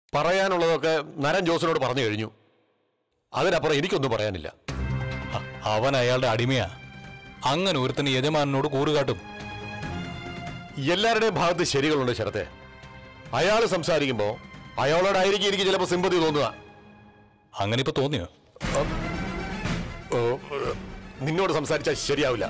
പറയാനുള്ളതൊക്കെ നരൻ ജോസിനോട് പറഞ്ഞു കഴിഞ്ഞു അതിനപ്പുറം എനിക്കൊന്നും പറയാനില്ല അ- അവൻ അയാളുടെ അടിമയാ അങ്ങനെ ഒരുത്തന് യജമാനോട് കൂറുകാട്ടും എല്ലാവരുടെയും ഭാഗത്ത് ശരികളുണ്ട് ശരത്തെ അയാൾ സംസാരിക്കുമ്പോൾ അയാളോടായിരിക്കും എനിക്ക് ചിലപ്പോൾ സിമ്പതി തോന്നുക അങ്ങനെ ഇപ്പൊ തോന്നിയോ ഓ, നിന്നോട് സംസാരിച്ചാൽ ശരിയാവില്ല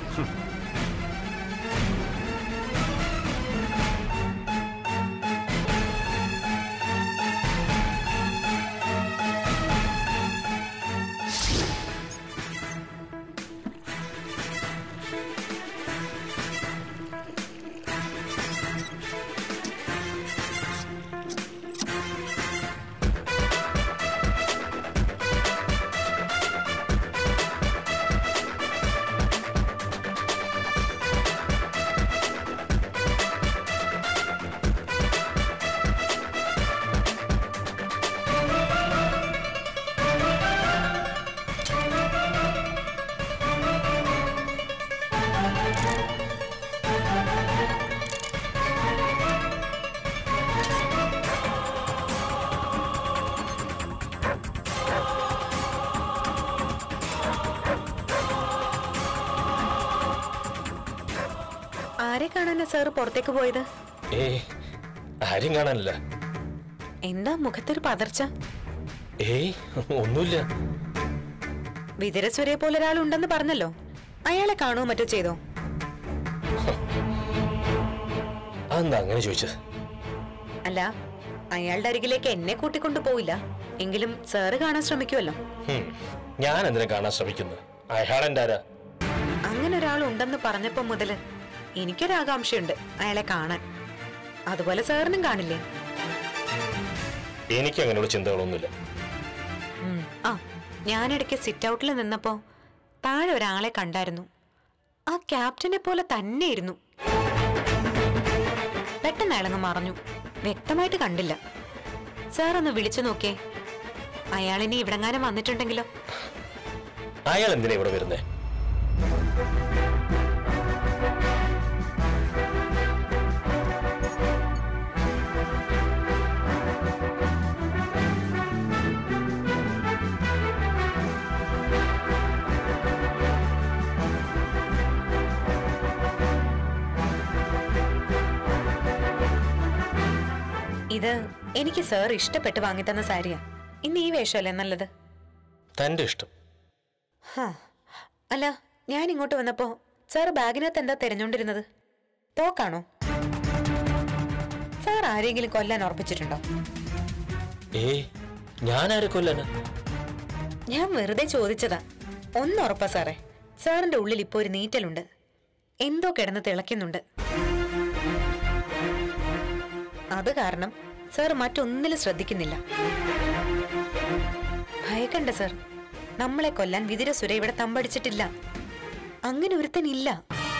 ആരെ കാണാനാ സാറ് പുറത്തേക്ക് പോയത് ഏ ആരും കാണാനില്ല എന്താ മുഖത്തൊരു പതർച്ച ഏയ് ഒന്നുമില്ല വിതുരസുരയെ പോലെ ഒരാളുണ്ടെന്ന് പറഞ്ഞല്ലോ അയാളെ കാണുകയോ മറ്റോ ചെയ്തോ അതെന്താ അങ്ങനെ ചോദിച്ചത് അല്ല അയാളുടെ അരികിലേക്ക് എന്നെ കൂട്ടിക്കൊണ്ടു പോയില്ല എങ്കിലും സാറ് കാണാൻ ശ്രമിക്കുമല്ലോ ഹും, ഞാൻ എന്തിനാ കാണാൻ ശ്രമിക്കുന്നു അയാളെന്റെ ആരാ അങ്ങനെ ഒരാൾ ഉണ്ടെന്ന് പറഞ്ഞപ്പോ മുതല് എനിക്കൊരാകാംക്ഷയുണ്ട് അയാളെ കാണാൻ അതുപോലെ സാറിനും കാണില്ലേ എനിക്ക് അങ്ങനെയുള്ള ചിന്തകളൊന്നുമില്ല ഉം. ആ ഞാനിടയ്ക്ക് സിറ്റ് ഔട്ടിൽ നിന്നപ്പോ താഴെ ഒരാളെ കണ്ടായിരുന്നു ആ ക്യാപ്റ്റനെ പോലെ തന്നെ ഇരുന്നു പെട്ടെന്ന് അയാളങ്ങ് മറഞ്ഞു വ്യക്തമായിട്ട് കണ്ടില്ല സാർ ഒന്ന് വിളിച്ചു നോക്കിയേ അയാളിനി ഇവിടെങ്ങാനും വന്നിട്ടുണ്ടെങ്കിലോ അയാൾ എന്തിനാ ഇവിടെ വരുന്നേ ഇത് എനിക്ക് സാർ ഇഷ്ടപ്പെട്ട് വാങ്ങിത്തന്ന സാരിയാ ഇന്ന് ഈ വേഷമല്ലേ നല്ലത് തന്റെ ഇഷ്ടം ഹാ. അല്ല ഞാൻ ഇങ്ങോട്ട് വന്നപ്പോ സാർ ബാഗിനകത്ത് എന്താ തിരഞ്ഞോണ്ടിരുന്നത് തോക്കാണോ സാർ ആരെങ്കിലും കൊല്ലാൻ ഉറപ്പിച്ചിട്ടുണ്ടോ ഏയ് ഞാൻ ആരെ കൊല്ലാനാ ഞാൻ വെറുതെ ചോദിച്ചതാ ഒന്ന് ഉറപ്പാ സാറേ സാറിന്റെ ഉള്ളിൽ ഇപ്പോ ഒരു നീറ്റലുണ്ട് എന്തോ കിടന്ന് തിളയ്ക്കുന്നുണ്ട് അത് കാരണം സാർ മറ്റൊന്നിലും ശ്രദ്ധിക്കുന്നില്ല ഭയക്കണ്ട സാർ നമ്മളെ കൊല്ലാൻ വിതിരസുര ഇവിടെ തമ്പടിച്ചിട്ടില്ല അങ്ങനെ ഒരുത്തനില്ല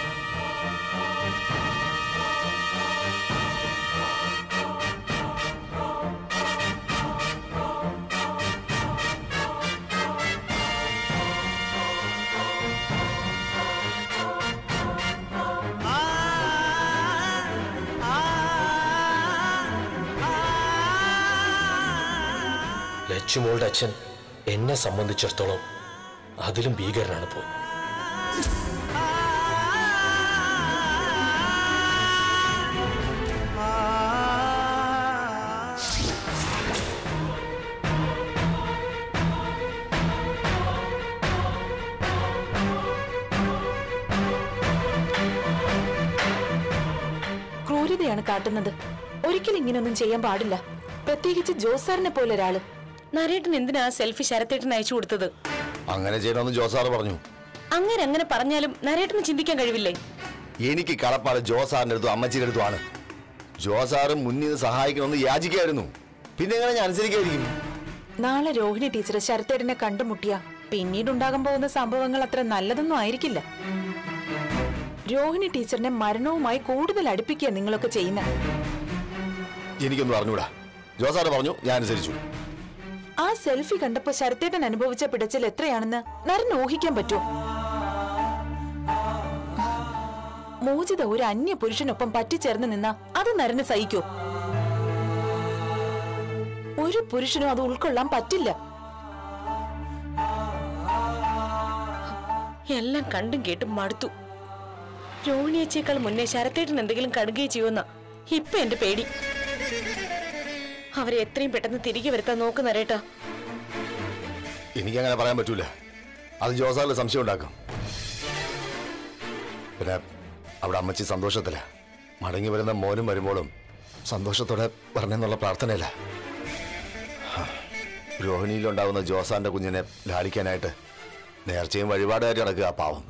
ലച്ചുമോളുടെ അച്ഛൻ എന്നെ സംബന്ധിച്ചിടത്തോളം അതിലും ഭീകരനാണ് ഇപ്പോൾ ക്രൂരതയാണ് കാട്ടുന്നത് ഒരിക്കലും ഇങ്ങനെയൊന്നും ചെയ്യാൻ പാടില്ല പ്രത്യേകിച്ച് ജോസാറിനെ പോലെ ഒരാള് നരേട്ടൻ എന്തിനാ സെൽഫി ശരത്തേട്ടൻ അയച്ചു കൊടുത്തത് അങ്ങനെ ചെയ്യണമെന്ന് ജോസാറ് പറഞ്ഞു അങ്ങനെ അങ്ങനെ പറഞ്ഞാലും നരേട്ടന് ചിന്തിക്കാൻ കഴിവില്ലേ എനിക്ക് കടപ്പാട് ജോസാറിന്റെ അടുത്തും അമ്മച്ചിയുടെ അടുത്തുമാണ് ജോസാറ് മുന്നിൽ നിന്ന് സഹായിക്കണമെന്ന് യാചിക്കായിരുന്നു പിന്നെ എങ്ങനെ ഞാൻ അനുസരിക്കായിരിക്കും നാളെ രോഹിണി ടീച്ചർ ശരത്തേട്ടനെ കണ്ടുമുട്ടിയ പിന്നീടുണ്ടാകാൻ പോകുന്ന സംഭവങ്ങൾ അത്ര നല്ലതൊന്നും ആയിരിക്കില്ല രോഹിണി ടീച്ചറിനെ മരണവുമായി കൂടുതൽ അടുപ്പിക്കുക നിങ്ങളൊക്കെ ചെയ്യുന്ന എനിക്കൊന്നും അറിഞ്ഞൂടാ ജോസാറ് പറഞ്ഞു ഞാൻ അനുസരിച്ചു ആ സെൽഫി കണ്ടപ്പോ ശരത്തേട്ടൻ അനുഭവിച്ച പിടച്ചിൽ എത്രയാണെന്ന് നരൻ ഊഹിക്കാൻ പറ്റുമോ മോചിത ഒരു അന്യ പുരുഷനൊപ്പം പറ്റിച്ചേർന്ന് നിന്ന അത് നരന് സഹിക്കോ ഒരു പുരുഷനും അത് ഉൾക്കൊള്ളാൻ പറ്റില്ല എല്ലാം കണ്ടും കേട്ടും മടുത്തു രോഹിണിയേച്ചേക്കാൾ മുന്നേ ശരത്തേട്ടൻ എന്തെങ്കിലും കടുകയും ചെയ്യുമെന്ന ഇപ്പൊ എന്റെ പേടി അവരെ എത്രയും പെട്ടെന്ന് തിരികെ വരുത്താൻ നോക്കുന്ന രേട്ടാ എനിക്കങ്ങനെ പറയാൻ പറ്റൂല അത് ജോസാറിൽ സംശയം ഉണ്ടാക്കും പിന്നെ അവിടെ അമ്മച്ചി സന്തോഷത്തില മടങ്ങി വരുന്ന മോനും വരുമ്പോഴും സന്തോഷത്തോടെ പറഞ്ഞെന്നുള്ള പ്രാർത്ഥനയില്ല ഹാ. രോഹിണിയിലുണ്ടാവുന്ന ജോസാന്റെ കുഞ്ഞിനെ ലാളിക്കാനായിട്ട് നേർച്ചയും വഴിപാടുകാരി നടക്കുക ആ പാവം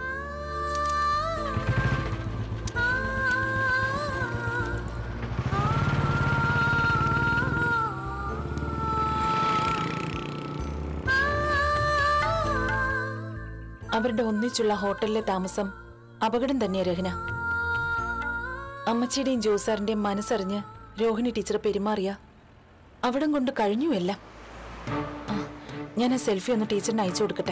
അവരുടെ ഒന്നിച്ചുള്ള ഹോട്ടലിലെ താമസം അപകടം തന്നെയാ രഹന അമ്മച്ചിയുടെയും ജോസാറിന്റെയും മനസ്സറിഞ്ഞ് രോഹിണി ടീച്ചർ പെരുമാറിയ അവിടം കൊണ്ട് കഴിഞ്ഞു എല്ലാം ആ, ഞാൻ ആ സെൽഫി ഒന്ന് ടീച്ചറിന് അയച്ചു കൊടുക്കട്ടെ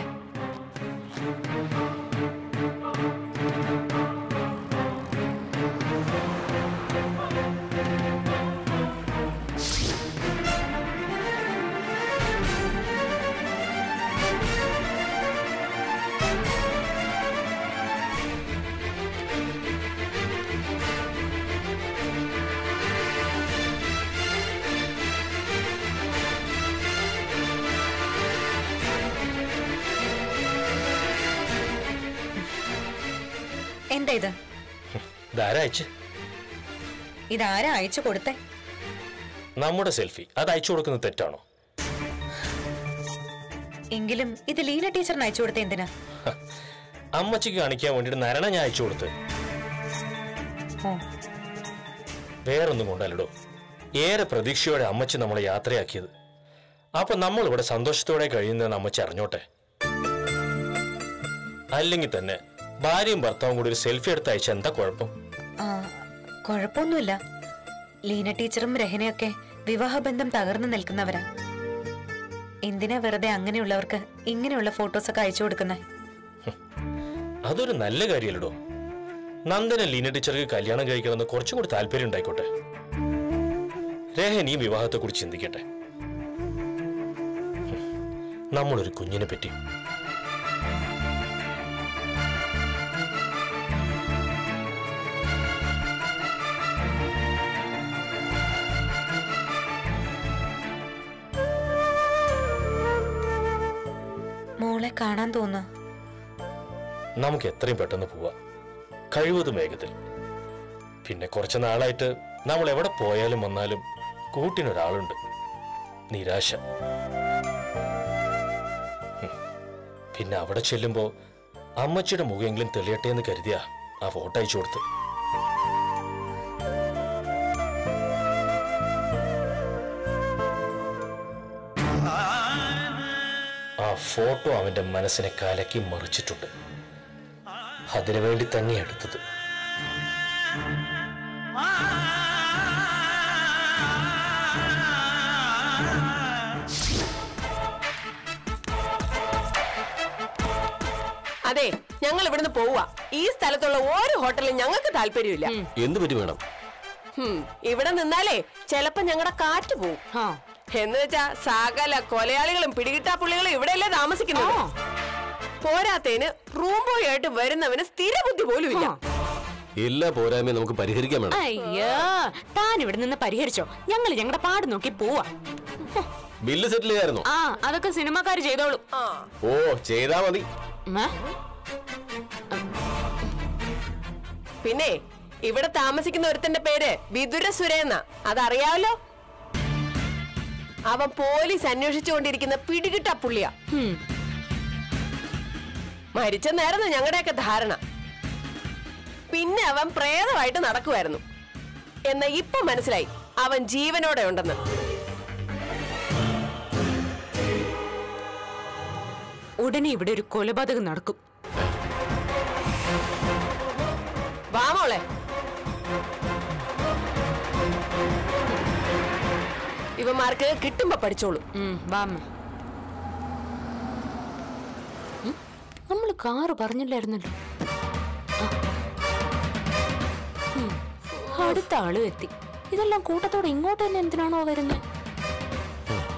എന്താ ഇത് ഇതാരാ അയച്ച് ഇതാരാ അയച്ചു കൊടുത്തേ നമ്മുടെ സെൽഫി അത് അയച്ചു കൊടുക്കുന്നത് തെറ്റാണോ എങ്കിലും ഇത് ലീന ടീച്ചറിന് അയച്ചു കൊടുത്തേ എന്തിനാ ഹ, അമ്മച്ചിക്ക് കാണിക്കാൻ വേണ്ടിയിട്ട് നരണ ഞാൻ അയച്ചു കൊടുത്ത് ഓ വേറൊന്നും കൊണ്ടല്ലടോ ഏറെ പ്രതീക്ഷയോടെ അമ്മച്ചി നമ്മളെ യാത്രയാക്കിയത് അപ്പൊ നമ്മൾ ഇവിടെ സന്തോഷത്തോടെ കഴിയുന്നതെന്ന് അമ്മച്ചി അറിഞ്ഞോട്ടെ അല്ലെങ്കിൽ തന്നെ ഭാര്യയും ഭർത്താവും കൂടി ഒരു സെൽഫി എടുത്ത് അയച്ച എന്താ കുഴപ്പം ആ കുഴപ്പമൊന്നുമില്ല ലീന ടീച്ചറും രഹനയൊക്കെ വിവാഹബന്ധം തകർന്നു നിൽക്കുന്നവരാ എന്തിനാ വെറുതെ അങ്ങനെയുള്ളവർക്ക് ഇങ്ങനെയുള്ള ഫോട്ടോസൊക്കെ അയച്ചു കൊടുക്കുന്നേ അതൊരു നല്ല കാര്യമല്ലടോ നന്ദന ലീന ടീച്ചർക്ക് കല്യാണം കഴിക്കണമെന്ന് കുറച്ചും കൂടി താല്പര്യം ഉണ്ടായിക്കോട്ടെ രേഹൻ ഈ വിവാഹത്തെ കുറിച്ച് ചിന്തിക്കട്ടെ ഹും, നമ്മളൊരു കുഞ്ഞിനെ പറ്റി മോളെ കാണാൻ തോന്നുന്നു നമുക്ക് എത്രയും പെട്ടെന്ന് പോവാം കഴിവതും വേഗത്തിൽ പിന്നെ കുറച്ച് നാളായിട്ട് നമ്മൾ എവിടെ പോയാലും വന്നാലും കൂട്ടിനൊരാളുണ്ട് നിരാശ ഹും. പിന്നെ അവിടെ ചെല്ലുമ്പോ അമ്മച്ചിയുടെ മുഖമെങ്കിലും തെളിയട്ടെ എന്ന് കരുതിയാ ആ ഫോട്ടോ അയച്ചു കൊടുത്ത് ആ ഫോട്ടോ അവന്റെ മനസ്സിനെ കലക്കി മറിച്ചിട്ടുണ്ട് അതിനുവേണ്ടി തന്നെ എടുത്തത് അതെ ഞങ്ങൾ ഇവിടുന്ന് പോവുക ഈ സ്ഥലത്തുള്ള ഒരു ഹോട്ടലിലും ഞങ്ങൾക്ക് താല്പര്യമില്ല എന്ത് പറ്റി വേണം ഹും, ഇവിടെ നിന്നാലേ ചെലപ്പോ ഞങ്ങളുടെ കാറ്റ് പോവും എന്ന് വെച്ചാ സകല കൊലയാളികളും പിടികിട്ടാപ്പുള്ളികളും ഇവിടെയല്ലേ താമസിക്കുന്നത് പോരാത്തതിന് റൂം ബോയ് ആയിട്ട് വരുന്നവന് സ്ഥിര ബുദ്ധി പോലും ഇല്ല എല്ലാ പോരായ്മയും നമുക്ക് പരിഹരിക്കാൻ വേണം അയ്യോ താൻ ഇവിടെ നിന്ന് പരിഹരിച്ചോ ഞങ്ങൾ ഞങ്ങളുടെ പാട് നോക്കി പോവാ ബില്ല് സെറ്റിൽ ചെയ്യായിരുന്നു ആ അതൊക്കെ സിനിമക്കാര് ചെയ്തോളും ആ ഓ ചെയ്താ മതി ഉം, ഏ? പിന്നെ ഇവിടെ താമസിക്കുന്ന ഒരുത്തന്റെ പേര് വിദുര സുരേന്ന അതറിയാവല്ലോ അവൻ പോലീസ് അന്വേഷിച്ചുകൊണ്ടിരിക്കുന്ന പിടികിട്ട പുള്ളിയാ ഉം. മരിച്ചെന്നായിരുന്നു ഞങ്ങളുടെയൊക്കെ ധാരണ പിന്നെ അവൻ പ്രേതമായിട്ട് നടക്കുമായിരുന്നു എന്നാ ഇപ്പൊ മനസ്സിലായി അവൻ ജീവനോടെ ഉണ്ടെന്ന് ഉടനെ ഇവിടെ ഒരു കൊലപാതകം നടക്കും വാ മോളെ ഇവന്മാർക്ക് കിട്ടുമ്പോ പഠിച്ചോളൂ ഉം, വാ അമ്മ. ഉം, നമ്മള് കാറ് പറഞ്ഞില്ലായിരുന്നല്ലോ ആ. ഉം, അടുത്ത ആളും എത്തി ഇതെല്ലാം കൂട്ടത്തോടെ ഇങ്ങോട്ട് തന്നെ എന്തിനാണോ വരുന്നത്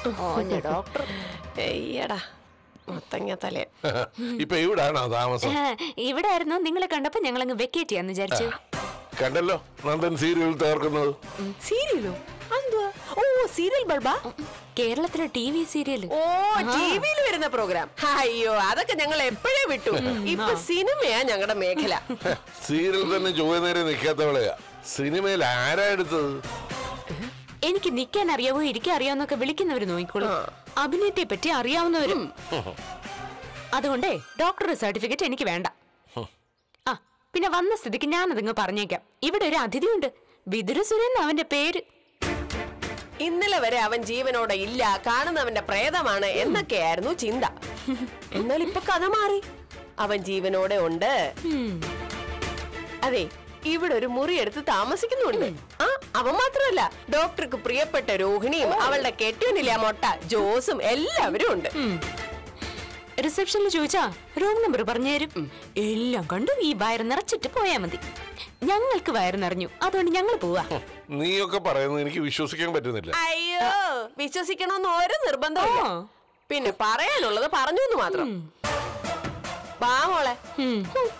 ഓന്റെ ഡോക്ടർ എയ്യടാ മത്തങ്ങ തലേ ഇപ്പൊ ഇവിടാണോ താമസം ഇവിടെ ആയിരുന്നു നിങ്ങളെ കണ്ടപ്പോ ഞങ്ങൾ അങ്ങ് വെക്കേറ്റ് ചെയ്യാന്ന് വിചാരിച്ചു കണ്ടല്ലോ നന്ദൻ സീരിയൽ തകർക്കുന്നത് സീരിയലോ എന്തുവാ ഓ സീരിയൽ ബൾബാ കേരളത്തിലെ ടി വി സീരിയല് ഓ ടിവിയിൽ വരുന്ന പ്രോഗ്രാം അയ്യോ അതൊക്കെ ഞങ്ങൾ എപ്പോഴേ വിട്ടു ഇപ്പൊ സിനിമയാ ഞങ്ങളുടെ മേഖല സീരിയൽ തന്നെ ചൊവ്വ നേരെ നിൽക്കാത്തവളെയാ സിനിമയിൽ ആരാ എടുത്തത് എനിക്ക് നിക്കാൻ അറിയാവോ ഇരിക്കാൻ അറിയാവുന്നൊക്കെ വിളിക്കുന്നവര് നോക്കിക്കോളും അഭിനയത്തെ പറ്റി അറിയാവുന്നവരും അതുകൊണ്ടേ ഡോക്ടറുടെ സർട്ടിഫിക്കറ്റ് എനിക്ക് വേണ്ട ആ പിന്നെ വന്ന സ്ഥിതിക്ക് ഞാനതങ്ങ് പറഞ്ഞേക്കാം ഇവിടെ ഒരു അതിഥിയുണ്ട് വിതുരസുരൻ അവന്റെ പേര് ഇന്നലെ വരെ അവൻ ജീവനോടെ ഇല്ല കാണുന്നവന്റെ പ്രേതമാണ് എന്നൊക്കെയായിരുന്നു ചിന്ത എന്നാൽ ഇപ്പൊ കഥ മാറി അവൻ ജീവനോടെ ഉണ്ട് അതെ ഇവിടെ ഒരു മുറി എടുത്ത് താമസിക്കുന്നുണ്ട് ആ അവൻ മാത്രമല്ല ഡോക്ടർക്ക് പ്രിയപ്പെട്ട രോഹിണിയും അവളുടെ കെട്ടിയനില്ല മൊട്ട ജോസും എല്ലാവരും ഉണ്ട് റിസപ്ഷനിൽ ചോദിച്ചാ റൂം നമ്പർ പറഞ്ഞുതരും എല്ലാം കണ്ടു ഈ വയറ് നിറച്ചിട്ട് പോയാ മതി ഞങ്ങൾക്ക് വയറ് നിറഞ്ഞു അതുകൊണ്ട് ഞങ്ങൾ പോവാ നീയൊക്കെ പറയുന്നത് എനിക്ക് വിശ്വസിക്കാൻ പറ്റുന്നില്ല അയ്യോ വിശ്വസിക്കണമെന്ന് ഒരു നിർബന്ധമില്ല ആ. പിന്നെ പറയാനുള്ളത് പറഞ്ഞു എന്ന് മാത്രം വാ മോളെ ഉം.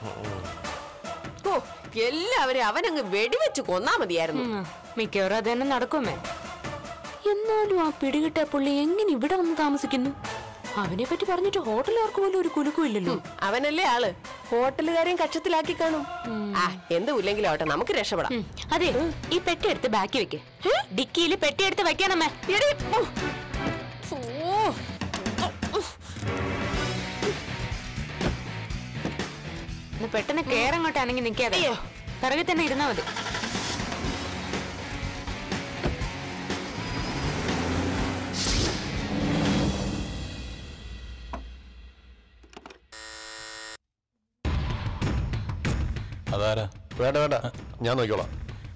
ഓ എല്ലാവരും അവനങ്ങ് വെടിവെച്ച് കൊന്നാ മതിയായിരുന്നു ഉം. മിക്കവാറും അത് തന്നെ നടക്കുമേ എന്നാലും ആ പിടികിട്ട പുള്ളി എങ്ങനെ ഇവിടെ വന്ന് താമസിക്കുന്നു അവനെ പറ്റി പറഞ്ഞിട്ട് ഹോട്ടലുകാർക്ക് പോലും ഒരു കുലുക്കും ഇല്ലല്ലോ അവനല്ലേ ആള് ഹോട്ടലുകാരെയും കക്ഷത്തിലാക്കി കാണും ആ എന്തും ഇല്ലെങ്കിലും ആവട്ടെ നമുക്ക് രക്ഷപ്പെടാം ഉം. അതെ ഈ പെട്ടി എടുത്ത് ബാക്കി വെക്ക് ഡിക്കിയിൽ പെട്ടി എടുത്ത് വെക്കണമേ എടീ, ഓ. ഓ. എന്നാ പെട്ടെന്ന് കേറങ്ങോട്ടാണെങ്കിൽ നിക്കാതെ പിറകെ തന്നെ ഇരുന്നാ മതി അതാരാ വേണ്ട വേണ്ട ഞാൻ നോക്കിക്കോളാം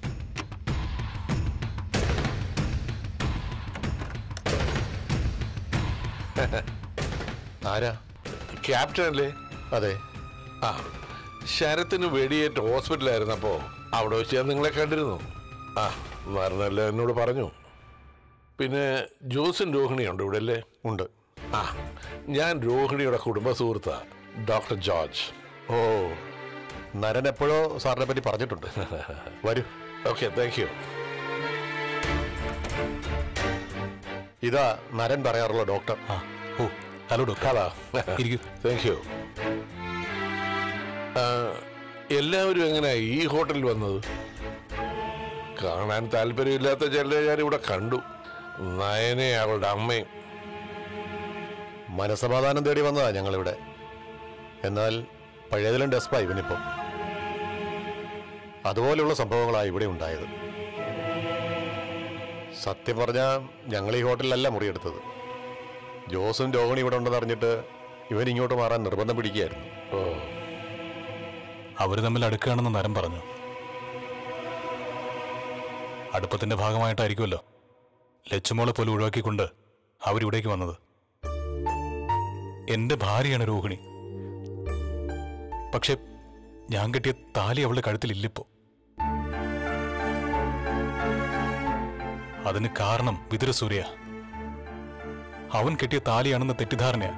ആരാ ക്യാപ്റ്റൻ അല്ലേ അതെ ആ ശരത്തിന് വെടിയേറ്റ് ഹോസ്പിറ്റലായിരുന്നപ്പോ അവിടെ വെച്ച് ഞാൻ നിങ്ങളെ കണ്ടിരുന്നു ആ മരണല്ലോ എന്നോട് പറഞ്ഞു പിന്നെ ജോസും രോഹിണിയുണ്ട് ഇവിടെ അല്ലേ ഉണ്ട് ആ ഞാൻ രോഹിണിയുടെ കുടുംബ സുഹൃത്താ ഡോക്ടർ ജോർജ് ഓ നരൻ എപ്പോഴോ സാറിനെ പറ്റി പറഞ്ഞിട്ടുണ്ട് വരൂ ഓക്കെ താങ്ക് യു ഇതാ നരൻ പറയാറുള്ള ഡോക്ടർ ആ ഓ ഹലോ ഡോക്ടർ ഹലോ ഇരിക്കൂ താങ്ക് യു എല്ലാവരും എങ്ങനെയാ ഈ ഹോട്ടലിൽ വന്നത് കാണാൻ താല്പര്യമില്ലാത്ത ചിലരെ ഞാൻ ഇവിടെ കണ്ടു നയനെ അവളുടെ അമ്മയും മനസമാധാനം തേടി വന്നതാ ഞങ്ങളിവിടെ എന്നാൽ പഴയതിലും ഡെസ്പാ ഇവനിപ്പം അതുപോലെയുള്ള സംഭവങ്ങളാണ് ഇവിടെ ഉണ്ടായത് സത്യം പറഞ്ഞാൽ ഞങ്ങൾ ഈ ഹോട്ടലിലല്ല മുറിയെടുത്തത് ജോസും രോഹിണി ഇവിടെ ഉണ്ടെന്ന് അറിഞ്ഞിട്ട് ഇവൻ ഇങ്ങോട്ട് മാറാൻ നിർബന്ധം പിടിക്കുകയായിരുന്നു ഓ അവര് തമ്മിൽ അടുക്കുകയാണെന്ന് നരം പറഞ്ഞു അടുപ്പത്തിന്റെ ഭാഗമായിട്ടായിരിക്കുമല്ലോ ലച്ചുമോളെ പോലും ഒഴിവാക്കിക്കൊണ്ട് അവരിവിടേക്ക് വന്നത് എന്റെ ഭാര്യയാണ് രോഹിണി പക്ഷെ ഞാൻ കെട്ടിയ താലി അവളുടെ കഴുത്തിലില്ലിപ്പോ അതിന് കാരണം വിതുരസൂര്യ അവൻ കെട്ടിയ താലിയാണെന്ന തെറ്റിദ്ധാരണയാ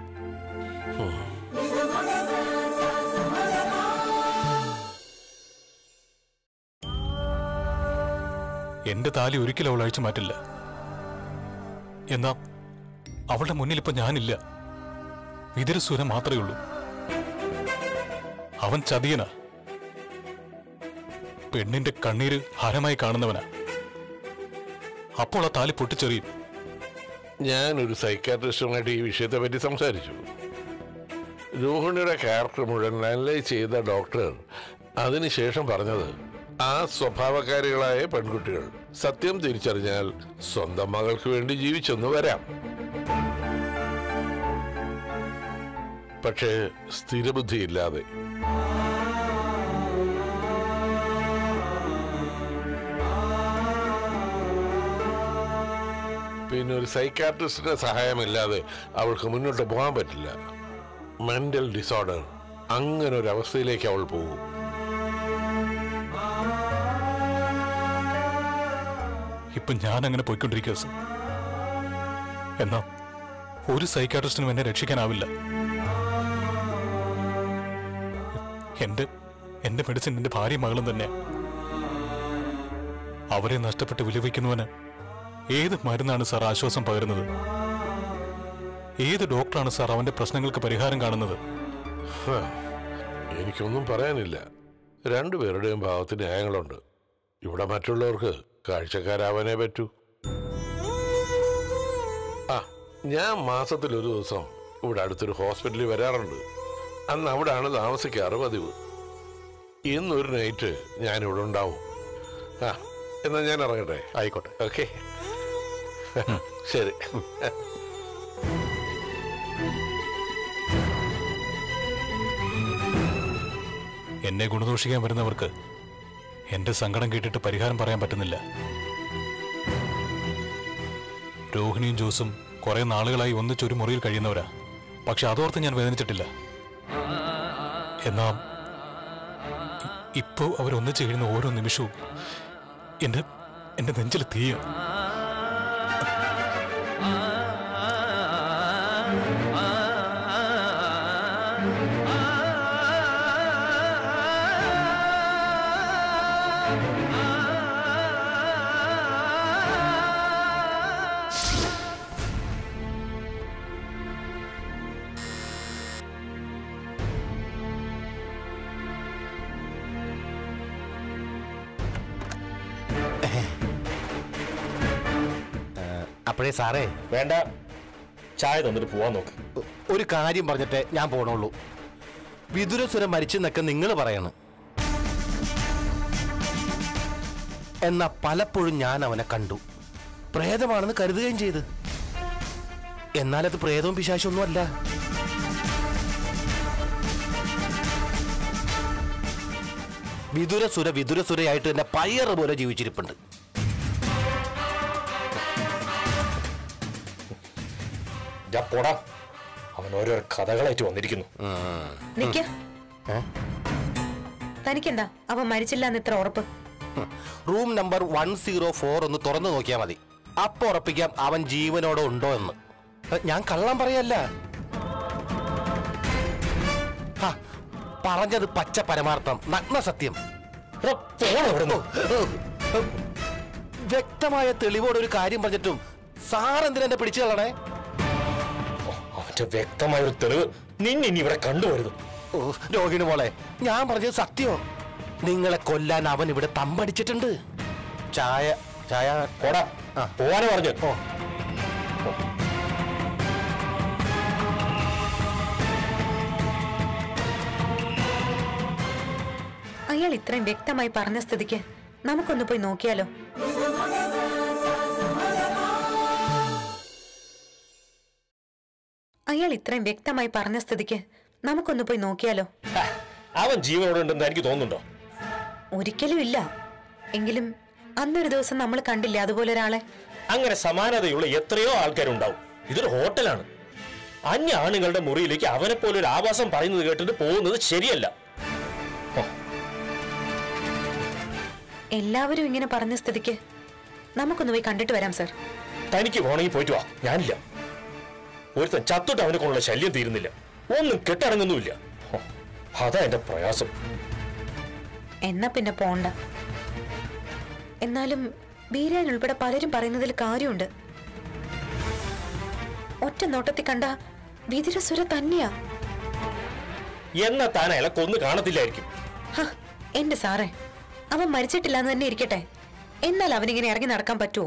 എന്റെ താലി ഒരിക്കലും അവൾ അഴിച്ചു മാറ്റില്ല എന്നാ അവളുടെ മുന്നിൽ ഇപ്പൊ ഞാനില്ല വിതുരസൂര മാത്രമേ ഉള്ളൂ അവൻ ചതിയനാ പെണ്ണിന്റെ കണ്ണീര് ഹരമായി കാണുന്നവനാ അപ്പോൾ ആ താലി പൊട്ടിച്ചെറിയും ഞാനൊരു സൈക്കാട്രിസ്റ്റുമായിട്ട് ഈ വിഷയത്തെ പറ്റി സംസാരിച്ചു രോഹിണിയുടെ ക്യാരക്ടർ മുഴുവൻ അനലൈസ് ചെയ്ത ഡോക്ടർ അതിനുശേഷം പറഞ്ഞത് ആ സ്വഭാവക്കാരികളായ പെൺകുട്ടികൾ സത്യം തിരിച്ചറിഞ്ഞാൽ സ്വന്തം മകൾക്ക് വേണ്ടി ജീവിച്ചെന്ന് വരാം പക്ഷേ സ്ഥിരബുദ്ധിയില്ലാതെ പിന്നെ ഒരു സൈക്കാട്രിസ്റ്റിന്റെ സഹായമില്ലാതെ അവൾക്ക് മുന്നോട്ട് പോകാൻ പറ്റില്ല മെന്റൽ ഡിസോർഡർ അങ്ങനെ ഒരു അവസ്ഥയിലേക്ക് അവൾ പോകും ഇപ്പൊ ഞാൻ അങ്ങനെ പോയിക്കൊണ്ടിരിക്കുക സർ എന്നാ ഒരു സൈക്കാട്രിസ്റ്റിനും എന്നെ രക്ഷിക്കാനാവില്ല എന്റെ എന്റെ മെഡിസിൻ എന്റെ ഭാര്യയും മകളും തന്നെ അവരെ നഷ്ടപ്പെട്ട് വിലപിക്കുന്നവന് ഏത് മരുന്നാണ് സാർ ആശ്വാസം പകരുന്നത് ഏത് ഡോക്ടറാണ് സാർ അവന്റെ പ്രശ്നങ്ങൾക്ക് പരിഹാരം കാണുന്നത് ഹ, എനിക്കൊന്നും പറയാനില്ല രണ്ടുപേരുടെയും ഭാഗത്ത് ന്യായങ്ങളുണ്ട് ഇവിടെ മറ്റുള്ളവർക്ക് കാഴ്ചക്കാരാവാനേ പറ്റൂ ആ ഞാൻ മാസത്തിൽ ഒരു ദിവസം ഇവിടെ അടുത്തൊരു ഹോസ്പിറ്റലിൽ വരാറുണ്ട് അന്ന് അവിടാണ് താമസിക്കാറ് പതിവ് ഇന്നൊരു നൈറ്റ് ഞാനിവിടെ ഉണ്ടാവും ആ എന്നാ ഞാൻ ഇറങ്ങട്ടെ ആയിക്കോട്ടെ ഓക്കെ ശരി എന്നെ ഗുണദോഷിക്കാൻ വരുന്നവർക്ക് എന്റെ സങ്കടം കേട്ടിട്ട് പരിഹാരം പറയാൻ പറ്റുന്നില്ല രോഹിണിയും ജോസും കുറെ നാളുകളായി ഒന്നിച്ചൊരു മുറിയിൽ കഴിയുന്നവരാ പക്ഷെ അതോർത്ത് ഞാൻ വേദനിച്ചിട്ടില്ല എന്നാ ഇ- ഇപ്പോ അവരൊന്നിച്ച് കഴിയുന്ന ഓരോ നിമിഷവും എന്റെ എന്റെ നെഞ്ചിൽ തീയ അപ്പോഴേ സാറേ വേണ്ട ചായ തന്നിട്ട് പോവാൻ നോക്ക് ഒ- ഒരു കാര്യം പറഞ്ഞിട്ടേ ഞാൻ പോണുള്ളൂ വിദുരസുരം മരിച്ചെന്നൊക്കെ നിങ്ങൾ പറയണ് എന്നാ പലപ്പോഴും ഞാൻ അവനെ കണ്ടു പ്രേതമാണെന്ന് കരുതുകയും ചെയ്ത് എന്നാലത് പ്രേതവും പിശാശൊന്നും അല്ല വിദുരസുര വിദുരസുരയായിട്ട് തന്നെ പയ്യറ് പോലെ ജീവിച്ചിരിപ്പുണ്ട് ഞാൻ പോടാ അവൻ ഓരോരോ കഥകളായിട്ട് വന്നിരിക്കുന്നു നിക്ക തനിക്കെന്താ അവൻ മരിച്ചില്ല എന്ന് ഇത്ര ഉറപ്പ് room number one zero four ഒന്ന് തുറന്നു നോക്കിയാൽ മതി അപ്പൊ ഉറപ്പിക്കാം അവൻ ജീവനോടെ ഉണ്ടോ എന്ന് ഏ, ഞാൻ കള്ളം പറയല്ല ഹ, പറഞ്ഞത് പച്ച പരമാർത്ഥം നഗ്ന സത്യം എടാ, പോടാ ഇവിടുന്ന്. വ്യക്തമായ തെളിവോടെ ഒരു കാര്യം പറഞ്ഞിട്ടും സാറെന്തിനാ എന്നെ പിടിച്ചു കളണേ അവന്റെ വ്യക്തമായ ഒരു തെളിവ് നിന്നെ ഇനി ഇവിടെ കണ്ടുവരുന്നു ഓ, രോഹിണി മോളെ ഞാൻ പറഞ്ഞത് സത്യമോ നിങ്ങളെ കൊല്ലാൻ അവൻ ഇവിടെ തമ്പടിച്ചിട്ടുണ്ട് ചായ ചായ പോടാ ആ. പോവാനെ പറഞ്ഞു ഓ അയാൾ ഇത്രയും വ്യക്തമായി പറഞ്ഞ സ്ഥിതിക്ക് നമുക്കൊന്ന് പോയി നോക്കിയാലോ അയാൾ ഇത്രയും വ്യക്തമായി പറഞ്ഞ സ്ഥിതിക്ക് നമുക്കൊന്ന് പോയി നോക്കിയാലോ ഹാ, അവൻ ജീവനോടെ ഉണ്ടെന്ന് എനിക്ക് തോന്നുന്നുണ്ടോ ഒരിക്കലും ഇല്ല എങ്കിലും അന്നൊരു ദിവസം നമ്മൾ കണ്ടില്ല അതുപോലെ ഒരാളെ അങ്ങനെ സമാനതയുള്ള എത്രയോ ആൾക്കാരുണ്ടാവും ഇതൊരു ഹോട്ടലാണ് അന്യ ആണുങ്ങളുടെ മുറിയിലേക്ക് അവനെ പോലെ ഒരു ആവാസം പറയുന്നത് കേട്ടിട്ട് പോകുന്നത് ശരിയല്ല എല്ലാവരും ഇങ്ങനെ പറഞ്ഞ സ്ഥിതിക്ക് നമുക്കൊന്ന് പോയി കണ്ടിട്ട് വരാം സർ തനിക്ക് പോണെങ്കിൽ പോയിട്ട് വാ ഞാനില്ല ഒരുത്തൻ ചത്തിട്ട് അവനെ കൊണ്ടുള്ള ശല്യം തീരുന്നില്ല ഒന്നും കെട്ടടങ്ങുന്നുമില്ല ഹോ, അതാ എന്റെ പ്രയാസം എന്നാ പിന്നെ പോണ്ട എന്നാലും ബീരാൻ ഉൾപ്പെടെ പലരും പറയുന്നതിൽ കാര്യമുണ്ട് ഒറ്റ നോട്ടത്തിൽ കണ്ട വിതിരസുര തന്നെയാ എന്നാ താൻ അയാളെ കൊന്നു കാണത്തില്ലായിരിക്കും ഹ, എന്റെ സാറേ അവൻ മരിച്ചിട്ടില്ല എന്ന് തന്നെ ഇരിക്കട്ടെ എന്നാൽ അവനിങ്ങനെ ഇറങ്ങി നടക്കാൻ പറ്റുമോ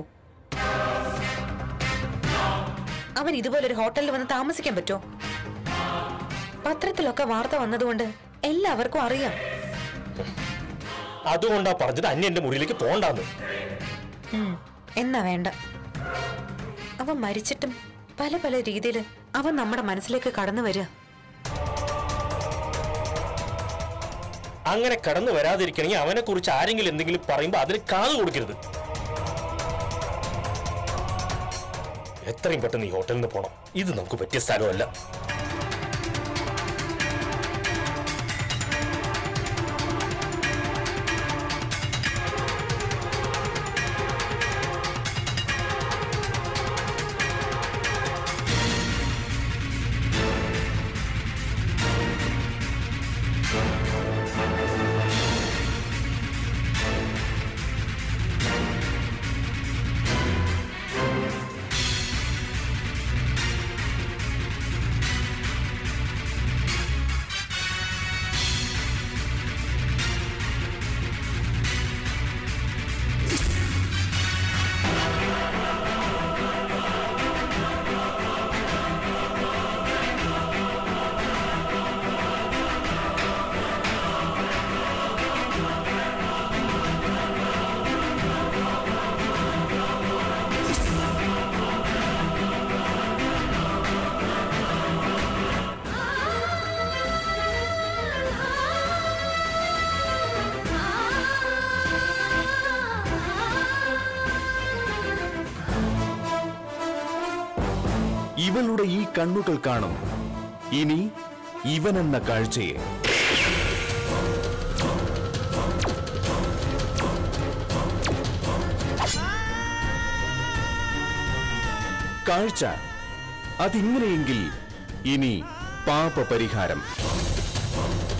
അവൻ ഇതുപോലെ ഒരു ഹോട്ടലിൽ വന്ന് താമസിക്കാൻ പറ്റുമോ പത്രത്തിലൊക്കെ വാർത്ത വന്നതുകൊണ്ട് എല്ലാവർക്കും അറിയാം അതുകൊണ്ടാ പറഞ്ഞത് അന്യ എന്റെ മുറിയിലേക്ക് പോണ്ടാന്ന് ഉം, എന്നാ വേണ്ട അവൻ മരിച്ചിട്ടും പല പല രീതിയിൽ അവൻ നമ്മുടെ മനസ്സിലേക്ക് കടന്നു വരിക അങ്ങനെ കടന്നു വരാതിരിക്കണമെങ്കിൽ അവനെ കുറിച്ച് ആരെങ്കിലും എന്തെങ്കിലും പറയുമ്പോൾ അതിന് കാത് കൊടുക്കരുത് എത്രയും പെട്ടെന്ന് ഈ ഹോട്ടലിൽ നിന്ന് പോണം ഇത് നമുക്ക് പറ്റിയ സ്ഥലമല്ല ഇവളുടെ ഈ കണ്ണുകൾ കാണും ഇനി ഇവനെന്ന കാഴ്ചയെ കാഴ്ച അതിങ്ങനെയെങ്കിൽ ഇനി പാപപരിഹാരം